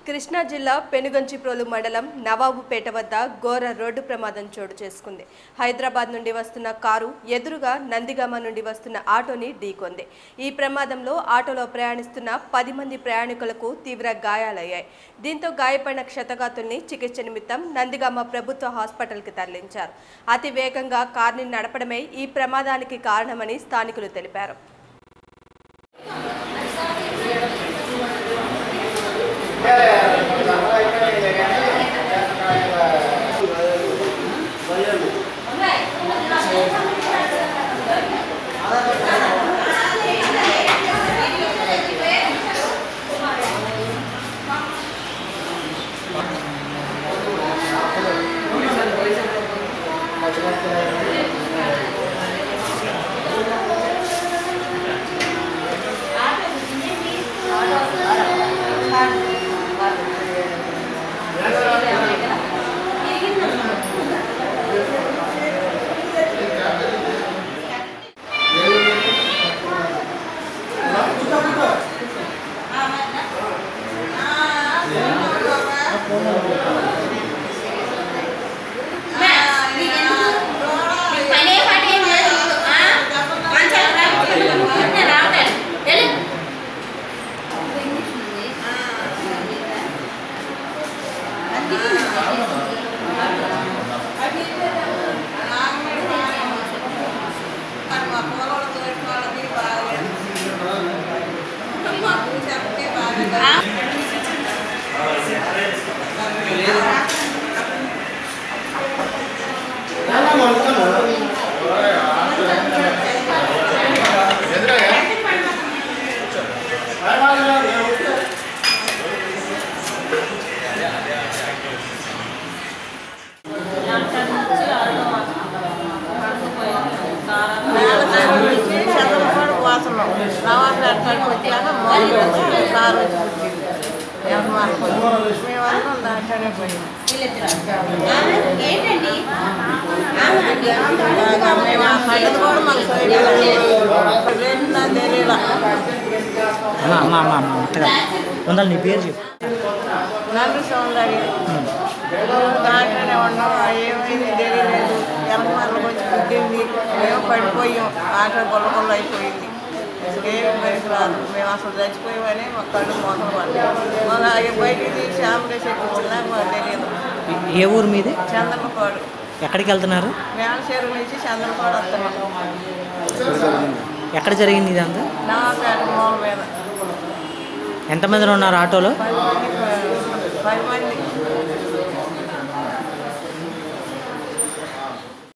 కృష్ణా జిల్లా పెనుగంచిప్రోలు మండలం నవాబుపేట వద్ద ఘోర రోడ్డు ప్రమాదం చోటు చేసుకుంది హైదరాబాద్ నుండి వస్తున్న కారు ఎదురుగా నందిగామ నుండి వస్తున్న ఆటోని ఢీకొంది ఈ ప్రమాదంలో ఆటోలో ప్రయాణిస్తున్న పది మంది ప్రయాణికులకు తీవ్ర గాయాలయ్యాయి దీంతో గాయపడిన క్షతగాతుల్ని చికిత్స నిమిత్తం నందిగామ ప్రభుత్వ హాస్పిటల్కి తరలించారు అతి వేగంగా కార్ని నడపడమే ఈ ప్రమాదానికి కారణమని స్థానికులు తెలిపారు పనే పాట ఏం లేదు ఆ? మంచాలు రావట్లేదు. రావట్లేదు. వెళ్ళు. చంద్రపాడు వాసన నవాబులాట్ కాడికి వచ్చాక మోడీ వచ్చి కారు వచ్చి పుట్టింది మేమందరం దాంట్లోనే పోయాం ఏంటండి బాగా మేము ఆ సంగతి కూడా మాకు తెలియదు తెలియదు అమ్మ అమ్మ అమ్మ అమ్మ అంతగా ఉండాలి నీ పేరు చెప్పు నన్ను సౌందర్య దాంట్లోనే ఉన్నాం ఏమైంది తెలియలేదు ఎనకమాలకు వచ్చి పుట్టింది మేము పడిపోయాం ఆటో గొల్ల గొల్ల అయిపోయింది ఏమి బయటకు రాదు మేము అసలు చచ్చిపోయామని మా కళ్ళు మోసం పడ్డాయి మళ్ళీ అవి బయటికి తీసి ఆంబులెన్స్ ఎక్కువ మాకు తెలియదు ఏ ఊరు మీది చంద్రపాడు ఎక్కడికి వెళ్తున్నారు మేనచేరు నుంచి చంద్రపాడు వస్తున్నాం ఎక్కడ జరిగింది ఇదంతా నవాపేట మూల మీద ఎంతమంది ఉన్నారు ఆటోలో పది మంది పది మంది